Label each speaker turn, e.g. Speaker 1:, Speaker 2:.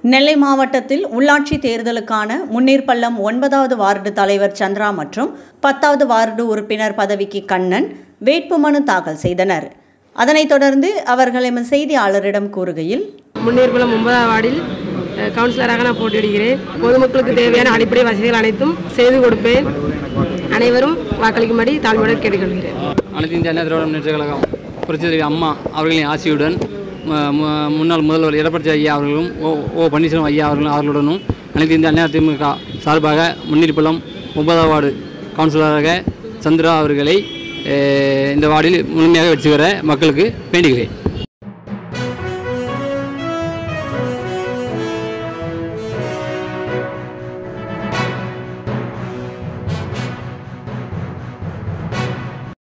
Speaker 1: நெல்லை மாவட்டத்தில் உள்ளாட்சி தேர்தலுக்கான முன்னீர்பள்ளம் ஒன்பதாவது வார்டு தலைவர் சந்திரா மற்றும் பத்தாவது வார்டு உறுப்பினர் பதவிக்கு கண்ணன் வேட்புமனு தாக்கல் செய்தனர் அதனைத் தொடர்ந்து அவர்கள் எமது செய்தியாளரிடம் கூறுகையில்
Speaker 2: முன்னேற்பலம் ஒன்பதாம் வார்டில் அஹ், கவுன்சிலராக நான் போட்டியிடுகிறேன் பொதுமக்களுக்கு தேவையான அடிப்படை வசதிகள் அனைத்தும் செய்து கொடுப்பேன் அனைவரும் வாக்களிக்கும்படி தாழ்மையுடன் கேட்டுக்கொள்கிறேன்
Speaker 3: அனைத்து இந்திய அண்ணா திராவிட முன்னேற்ற கழகம் புரட்சி தலைவி அம்மா அவர்களின் ஆசியுடன் ம- மு- முன்னாள் முதல்வர் எடப்பாடி ஐயா அவர்களும் ஓ ஓ பன்னீர்செல்வம் ஐயா அவர்களும் அவர்களுடனும் அனைத்து இந்திய அண்ணா திமுக சார்பாக முன்னீர்பள்ளம் ஒன்பதாம் வார்டு கவுன்சிலராக சந்திரா அவர்களை அஹ், இந்த வார்டில் முழுமையாக வெற்றி பெற மக்களுக்கு வேண்டுகிறேன்